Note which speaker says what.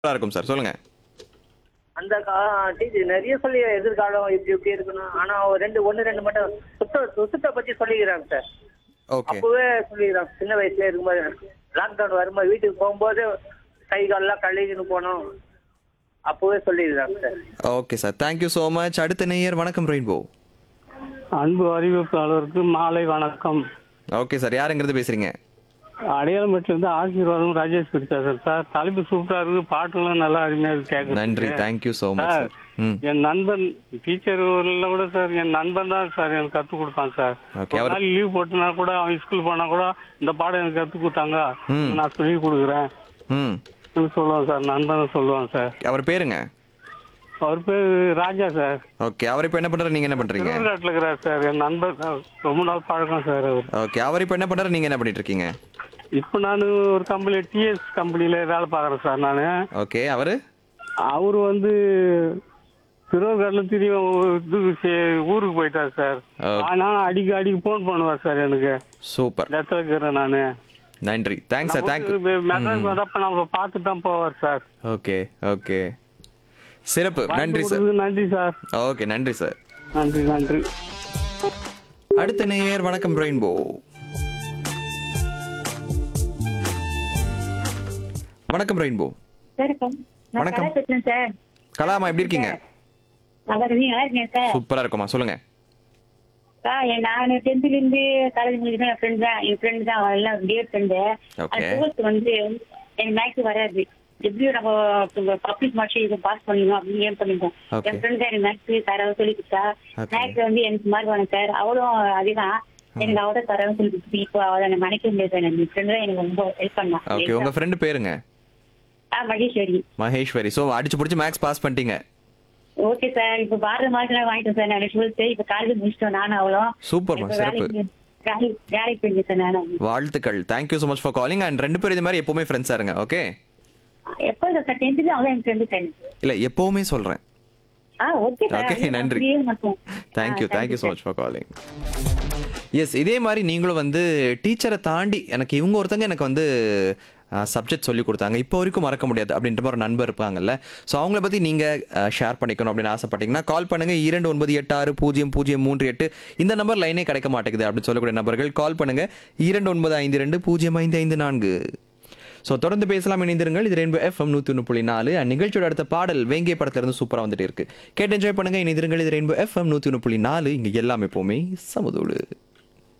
Speaker 1: சூப்பரா இருக்கும் சார் சொல்லுங்க
Speaker 2: அந்த டீச்சர் நிறைய சொல்லி எதிர்காலம் இப்படி இப்படி இருக்கணும் ஆனா ஒரு ரெண்டு ஒண்ணு ரெண்டு மட்டும் சுத்த சுத்தத்தை பத்தி சொல்லிக்கிறாங்க சார்
Speaker 1: ஓகே
Speaker 2: அப்பவே சொல்லிக்கிறாங்க சின்ன வயசுல இருக்கும்போது லாக்டவுன் வரும்போது வீட்டுக்கு போகும்போது கை காலெல்லாம் கழுவின்னு போனோம் அப்பவே சொல்லிக்கிறாங்க sir
Speaker 1: okay sir thank you so much அடுத்த நேயர் வணக்கம் ரெயின்போ
Speaker 3: அன்பு அறிவிப்பாளருக்கு மாலை வணக்கம்
Speaker 1: ஓகே சார் யாருங்கிறது பேசுறீங்க
Speaker 3: அடையாளமட்டிலிருந்து ஆசீர்வாதம் ராஜேஷ் பேசுறேன் சார் தலைப்பு சூப்பரா இருக்கு பாட்டுலாம் நல்லா அருமையா இருக்கு கேட்கறதுக்கு.
Speaker 1: நன்றி thank you so much
Speaker 3: sir
Speaker 1: sir ம்
Speaker 3: என் நண்பன் டீச்சர் ஊர்ல கூட சார் என் நண்பன் தான் சார் எனக்கு கத்து கொடுத்தான் சார்
Speaker 1: Okay,
Speaker 3: ஒரு
Speaker 1: அவர்-
Speaker 3: நாள் லீவ் போட்டுனா கூட அவன் ஸ்கூல் போனா கூட இந்த பாடம் எனக்கு கத்து கொடுத்தாங்க
Speaker 1: ம்.
Speaker 3: நான் சொல்லி கொடுக்குறேன்
Speaker 1: ம்
Speaker 3: சொல்லுவான் சார் நண்பன் சொல்லுவான் சார்
Speaker 1: அவர் பேருங்க
Speaker 3: அவர் பேர் ராஜா சார்
Speaker 1: ஓகே அவர் இப்போ என்ன பண்றாரு நீங்க என்ன பண்றீங்க
Speaker 3: திருவள்ளாட்டில் இருக்கிறார் சார் என் நண்பர் சார். ரொம்ப நாள் பழக்கம் சார் அவர்
Speaker 1: ஓகே அவர் இப்போ என்ன பண்றாரு நீங்க என்ன பண்ணிட்டு இருக்கீங்க
Speaker 3: இப்போ நான் ஒரு கம்பெனி டிஎஸ் கம்பெனில வேலை பார்க்குறேன் சார் நான்
Speaker 1: ஓகே அவரு
Speaker 3: அவர் வந்து திருவள்ளாட்டில் திரும்பி இதுக்கு சே- ஊருக்கு போயிட்டார் சார்
Speaker 1: Okay.
Speaker 3: ஆனா அடிக்க அடிக்க ஃபோன் பண்ணுவார் சார் எனக்கு
Speaker 1: சூப்பர்
Speaker 3: இந்த இடத்துல இருக்கிறேன் நான்
Speaker 1: நன்றி தேங்க்ஸ் சார் தேங்க்யூ
Speaker 3: மெட்ராஸ் வந்தப்ப நம்ம பார்த்து தான் போவார் சார்
Speaker 1: ஓகே ஓகே சிறப்பு நன்றி சார்
Speaker 3: கொடுத்ததுக்கு நன்றி சார்
Speaker 1: ஓகே நன்றி சார்
Speaker 3: நன்றி நன்றி
Speaker 1: அடுத்த நேயர் வணக்கம் ரெயின்போ வணக்கம் ரெயின்போ
Speaker 4: வணக்கம் நான்
Speaker 1: வணக்கம்.
Speaker 4: கலா பேசுறேன் சார்
Speaker 1: கலாமா எப்படி இருக்கீங்க
Speaker 4: நல்லா இருக்கீங்க நல்லா இருக்கேன் சார்
Speaker 1: சூப்பரா இருக்குமா சொல்லுங்க
Speaker 4: சார் என் நான் டென்த்ல இருந்து காலேஜ் முடிச்சு என் ஃப்ரெண்ட் தான் என் ஃப்ரெண்ட் தான் அவன் எல்லாம் டியர் ஃப்ரெண்டு
Speaker 1: Okay.
Speaker 4: அது டுவெல்த் வந்து எனக்கு மேக்ஸ் வராது எப்படியும் நம்ம பப்ளிக் மார்க்ஸ் இது பாஸ் பண்ணிடணும் அப்படின்னு ஏன் பண்ணிருக்கோம்
Speaker 1: Okay.
Speaker 4: என் ஃப்ரெண்ட் தான் எனக்கு மேக்ஸ் தரவை சொல்லி கொடுத்தா
Speaker 1: Okay.
Speaker 4: மேக்ஸ் வந்து எனக்கு மார்க் வேணும் சார் அவளும் அதுதான் எனக்கு அவட தரவை சொல்லி கொடுத்து இப்போ அவளை நான் நினைக்க முடியாது சார் என் ஃப்ரெண்ட் தான் எனக்கு ரொம்ப ஹெல்ப் பண்ணா
Speaker 1: ஓகே உங்க ஃப்ரெண்டு பேருங்க
Speaker 4: ஆ மகேஸ்வரி
Speaker 1: மகேஸ்வரி ஸோ அடிச்சு பிடிச்சி மேக்ஸ் பாஸ் பண்ணிட்டீங்க
Speaker 4: ஓகே சார் இப்ப பாரத மார்க் நான் வாங்கிட்டேன் சார் நான் டுவெல்த் இப்ப காலேஜ் முடிச்சிட்டோம் நானும் அவளும்
Speaker 1: சூப்பர்மா
Speaker 4: இப்ப
Speaker 1: சிறப்பு
Speaker 4: வேலைக்கு வேலைக்கு வேலைக்கு போயிருந்தேன் சார் நானும்
Speaker 1: வாழ்த்துக்கள் thank you so much for calling and ரெண்டு பேரும் இது மாதிரி எப்பவுமே ஃப்ரெண்ட்ஸா இருங்க ஓகே
Speaker 4: எப்போ சார் டென்த்து அவளும் என் ஃப்ரெண்டு சார்
Speaker 1: இல்ல எப்பவுமே சொல்றேன்
Speaker 4: ஆ ஓகே சார்
Speaker 1: Okay, நன்றி.
Speaker 4: அப்படியே மட்டும்
Speaker 1: thank you thank you so much for calling yes இதே மாதிரி நீங்களும் வந்து டீச்சரை தாண்டி எனக்கு இவங்க ஒருத்தங்க எனக்கு வந்து சப்ஜெக்ட் சொல்லி கொடுத்தாங்க இப்போ வரைக்கும் மறக்க முடியாது அப்படின்ற மாதிரி ஒரு நண்பர் இருப்பாங்கல்ல ஸோ அவங்கள பற்றி நீங்கள் ஷேர் பண்ணிக்கணும் அப்படின்னு ஆசைப்பட்டீங்கன்னா கால் பண்ணுங்க இரண்டு ஒன்பது எட்டு ஆறு பூஜ்ஜியம் பூஜ்ஜியம் மூன்று எட்டு இந்த நம்பர் லைனே கிடைக்க மாட்டேங்குது அப்படின்னு சொல்லக்கூடிய நபர்கள் கால் பண்ணுங்க இரண்டு ஒன்பது ஐந்து ரெண்டு பூஜ்ஜியம் ஐந்து ஐந்து நான்கு ஸோ தொடர்ந்து பேசலாம் இணைந்திருங்கள் இது ரெயின்போ எஃப்எம் நூற்றி ஒன்று புள்ளி நாலு அண்ட் நிகழ்ச்சியோட அடுத்த பாடல் வேங்கை படத்துல இருந்து சூப்பராக வந்துட்டு இருக்கு கேட்டு என்ஜாய் பண்ணுங்க இணைந்திருங்கள் இது ரெயின்போ எஃப்எம் நூற்றி ஒன்று புள்ளி நாலு இங்கே எல்லாமே எப்போவுமே சமதோடு